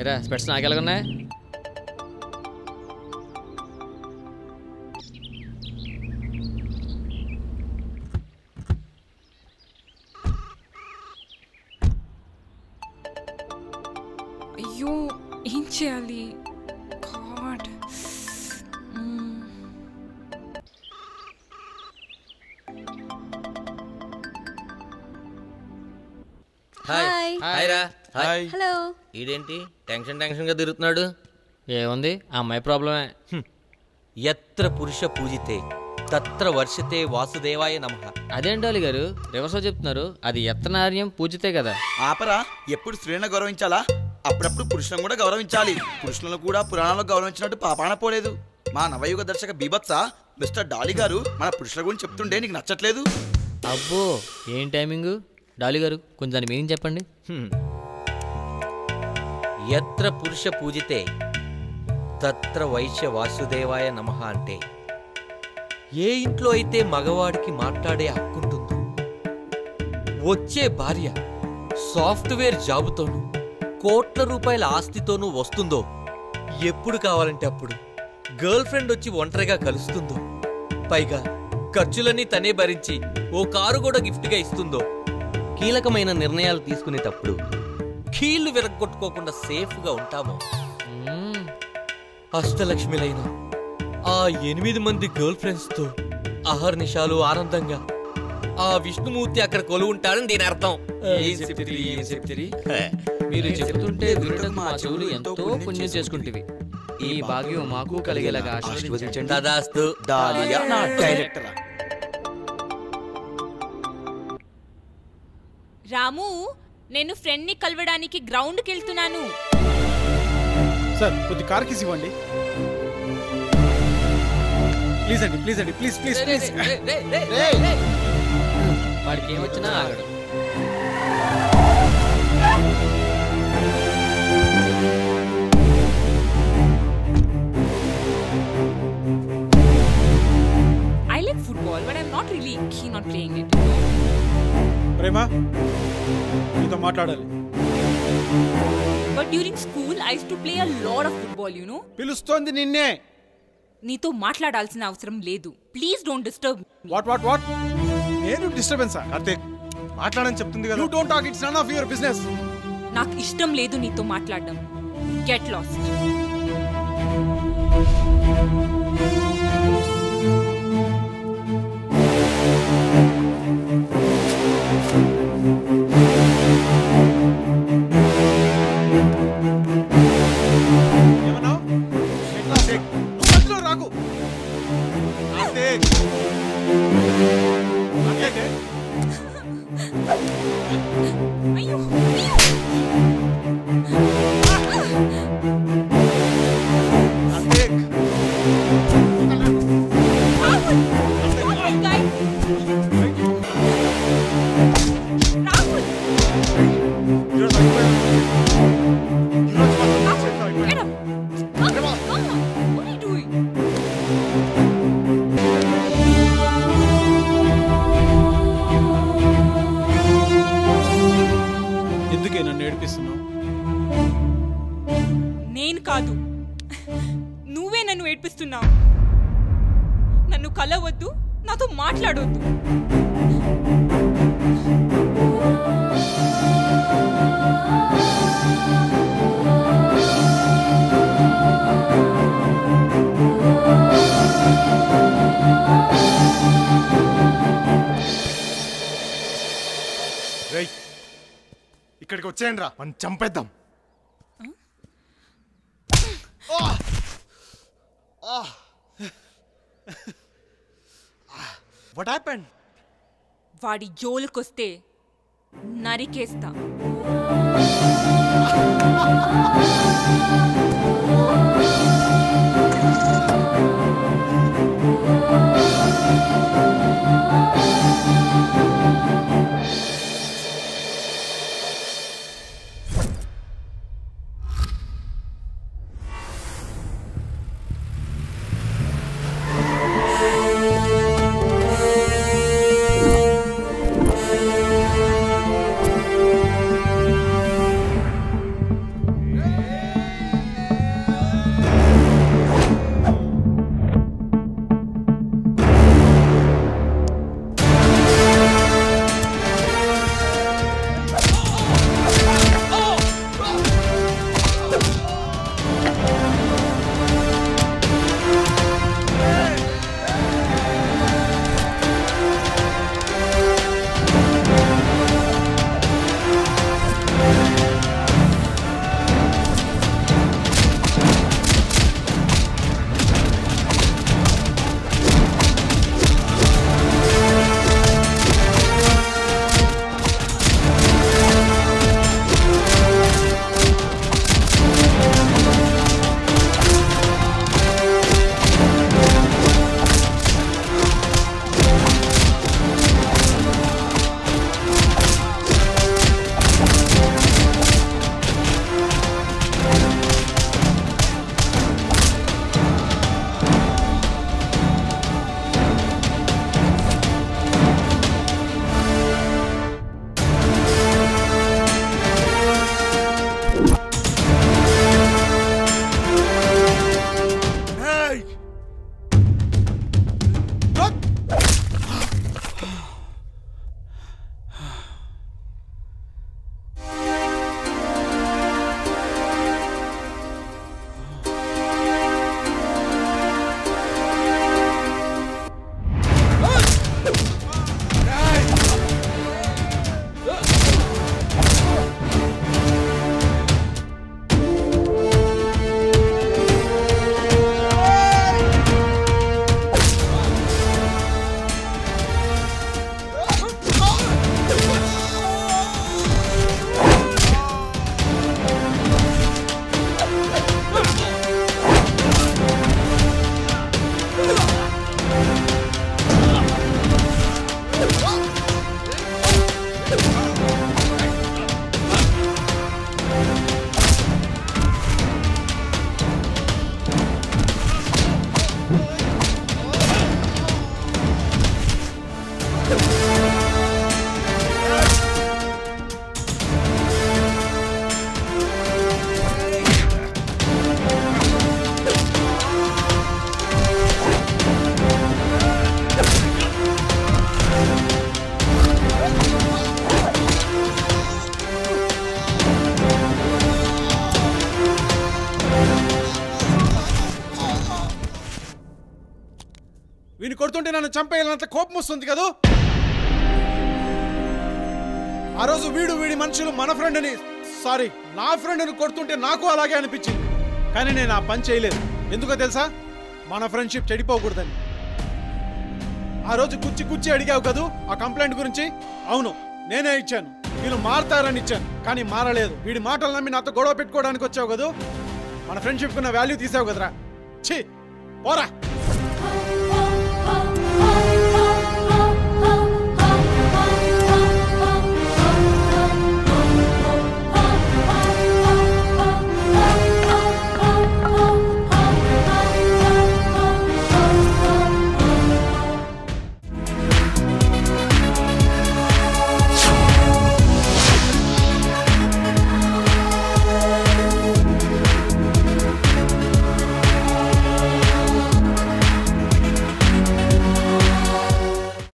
ఏరా స్పెట్స్ నాకు ఎలాగున్నాయి అయ్యో ఏం చేయాలి గాడ్ హాయ్ హాయ్ రా హాయ్ హలో ఈడేంటి టెన్షన్ టెన్షన్ గా తిరుగుతున్నాడు ఏముంది ఆ అమ్మాయి ప్రాబ్లమే ఎత్ర పురుష పూజితే తత్ర వర్షతే వాసుదేవాయ నమః అదేంటి గారు రివర్స్లో చెప్తున్నారు అది ఎత్తనార్యం పూజితే కదా ఆపరా ఎప్పుడు స్త్రీలను గౌరవించాలా అప్పుడప్పుడు పురుషులను కూడా గౌరవించాలి పురుషులను కూడా పురాణాల్లో గౌరవించినట్టు పాపాన పోలేదు మా నవయుగ దర్శక బీభత్స మిస్టర్ డాలీ గారు మన పురుషుల గురించి చెప్తుండే నీకు నచ్చట్లేదు అబ్బో ఏం టైమింగు డాలి గారు కొంచెం దాని మీనింగ్ చెప్పండి హ్మ్. ఎత్ర పురుష పూజితే తత్ర వైశ్య వాసుదేవాయ నమః అంటే ఏ ఇంట్లో అయితే మగవాడికి మాట్లాడే హక్కుంటుందో వచ్చే భార్య సాఫ్ట్వేర్ జాబుతోనూ కోట్ల రూపాయల ఆస్తితోనూ వస్తుందో ఎప్పుడు కావాలంటే అప్పుడు గర్ల్ ఫ్రెండ్ వచ్చి ఒంటరిగా కలుస్తుందో పైగా ఖర్చులన్నీ తనే భరించి ఓ కారు కూడా గిఫ్ట్గా ఇస్తుందో కీలకమైన నిర్ణయాలు తీసుకునేటప్పుడు కీళ్లు విరగొట్టుకోకుండా సేఫ్గా ఉంటామో మ్మ్. అష్టలక్ష్మిలైన ఆ ఎనిమిది మంది గర్ల్ ఫ్రెండ్స్తో అహర్నిశాలు ఆనందంగా ఆ విష్ణుమూర్తి అక్కడ కొలు ఉంటాడని దీని అర్థం ఏం చెప్తిరి, ఏం చెప్తిరి? మీరు చెబుతుంటే వినటకు మా చెవులు ఎంతో పుణ్యం చేసుకుంటివి ఈ భాగ్యం మాకు కలిగేలాగా ఆశీర్వదించండి తదాస్తు డాలియా నా డైరెక్టర్ రాము నేను ఫ్రెండ్ ని కలవడానికి గ్రౌండ్ కి వెళ్తున్నాను సార్ కొద్ది కార్ కిస్ ఇవ్వండి ప్లీజ్ అండి ప్లీజ్ అండి ప్లీజ్ ప్లీజ్ ప్లీజ్ వాడికి ఏమొచ్చినా ఆగడు I like football but I'm not really keen on playing it ప్రేమ మీతో మాట్లాడాలి but during school I to play a lot of football you know పిలుస్తోంది నిన్నే నీతో మాట్లాడాల్సిన అవసరం లేదు please don't disturb what what what నేను డిస్టర్బెన్స్ కార్తీక్ మాట్లాడని చెప్తుంది యూ కదా don't talk it's none of your business నాకు ఇష్టం లేదు నీతో మాట్లాడడం గెట్ లాస్ట్ ఏమన్నావు కార్తీక్ మధ్యలో రాకు కార్తీక్ నాకేంటి? అయ్యో కార్తీక్ రాహుల్ ఈరోజు అయిపోయాడు. ఈరోజు మాత్రం చేతిలో అయిపోయాడు. Get up. Come on, come on. What are you doing? ఎందుకే నన్ను ఏడిపిస్తున్నావు నేను కాదు నువ్వే నన్ను ఏడ్పిస్తున్నావు నన్ను కలవద్దు నాతో మాట్లాడొద్దు రేయ్ ఇక్కడికి వచ్చేయండి రా మనం చంపేద్దాం వాట్ హ్యాపెండ్ వాడి జోలుకొస్తే నరికేస్తా ఆ కొడుతుంటే నన్ను చంపేయాలంత కోపం వస్తుంది కదూ ఆ రోజు వీడు వీడి మనుషులు మన ఫ్రెండ్ని సారీ నా ఫ్రెండ్ని కొడుతుంటే నాకు అలాగే అనిపించింది కానీ నేను ఆ పని చేయలేదు ఎందుకో తెలుసా మన ఫ్రెండ్షిప్ చెడిపోకూడదని ఆ రోజు కుచ్చి కుచ్చి అడిగావు కదూ ఆ కంప్లైంట్ గురించి అవును నేనే ఇచ్చాను వీళ్ళు మారతారని ఇచ్చాను కానీ మారలేదు వీడి మాటలు నమ్మి నాతో గొడవ పెట్టుకోవడానికి వచ్చావు కదూ మన ఫ్రెండ్షిప్ ఉన్న వాల్యూ తీసావు కదరా ఛీ పోరా